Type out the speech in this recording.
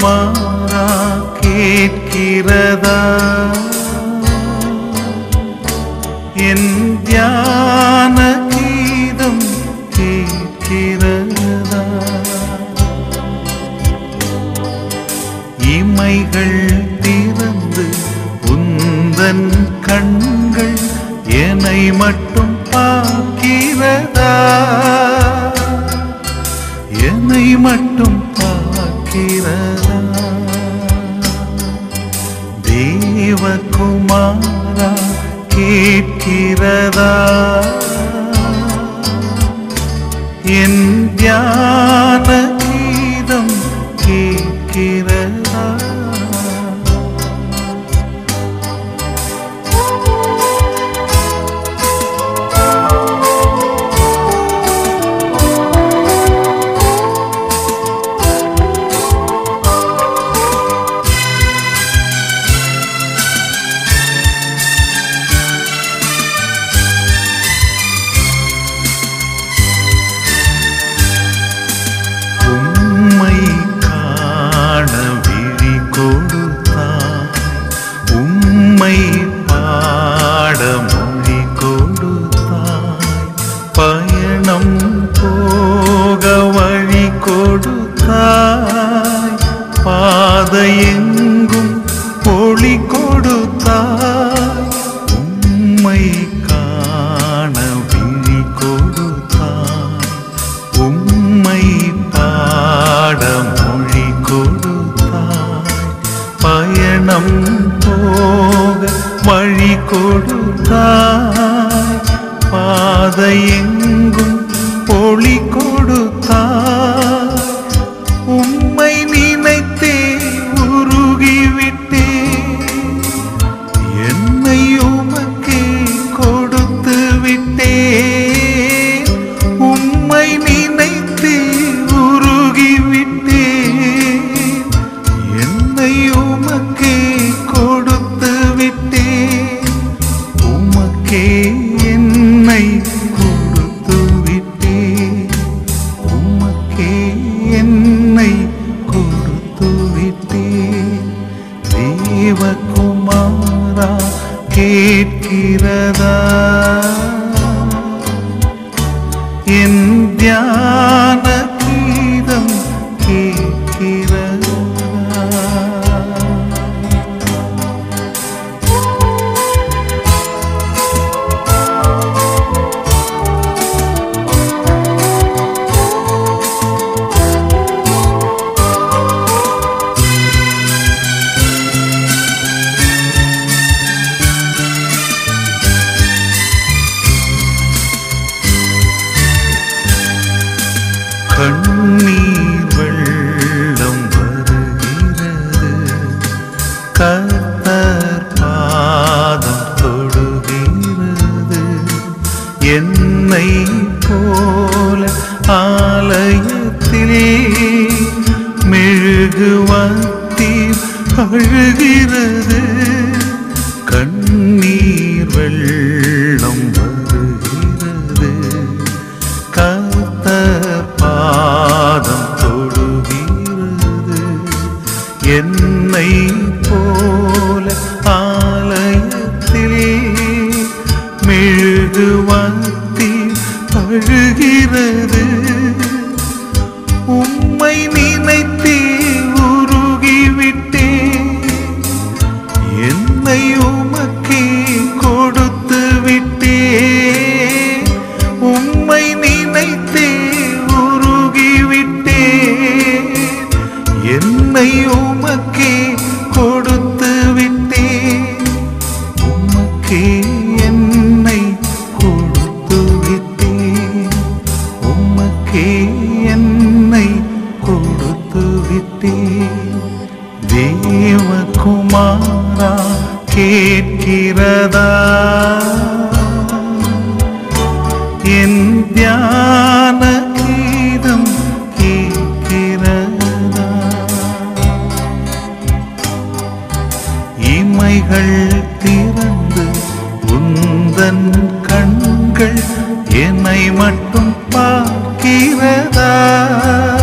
குமாரா கேட்கிறதா என் தியான கீதம் கேட்கிறதா இமைகள் திறந்து உந்தன் கண்கள் என்னை மட்டும் பார்க்கிறதா என்னை மட்டும் பார்க்கிறதா தேவகுமாரா கேட்கிறதா என் தியான கீதம் கேட்கிறதா உம்மை காண விழி கொடுத்தாய் உம்மை பாட மொழி கொடுத்தாய் பயணம் போக வழி கொடுத்தாய் பாதையெங்கும் ஒளி கொடுத்தாய் உம்மை காண விழி கொடுத்தாய் உம்மை பாட மொழி கொடுத்தாய் பயணம் போக வழி கொடுத்தாய் பாதையெங்கும் ஒளி கொடுத்தாய் உம்மை நினைத்தே உருகிவிட்டேன் என்னை உமக்கே கொடுத்து விட்டேன் உம்மை நினைத்து உருகிவிட்டேன் என்னை உமக்கே கொடுத்து விட்டேன் உமக்கே என்னை கொடுத்து விட்டேன் உமக்கே என்னை கொடுத்து விட்டேன் தேவகுமாரா கேட்கிறதா என் தியான கீதம் கேட்கிறதா கண்ணீர் வெள்ளம் வருகிறது கர்த்தர் பாதம் தொடுகிறது என்னை போல ஆலயத்தில் மெழுகுவத்தி அழுகிறது கண்ணீர் வெள்ளம் வருகிறது கத்த பாதம் தொடுகிறது என்னை போல ஆலயத்தில் மெழுகுவத்தி அழுகிறது உம்மை நினைத்தே உருகிவிட்டேன் என்னை உமக்கே கொடுத்து விட்டேன் உம்மை நினைத்தே உருகிவிட்டேன் என்னை உமக்கே கொடுத்து விட்டேன் உமக்கே என்னை கொடுத்து விட்டேன் உமக்கே என்னை கொடுத்து விட்டேன் தேவகுமாரா கேட்கிறதா என் தியான கீதம் கேட்கிறதா இமைகள் திறந்து உந்தன் கண்கள் என்னை மட்டும் பார்க்கிறதா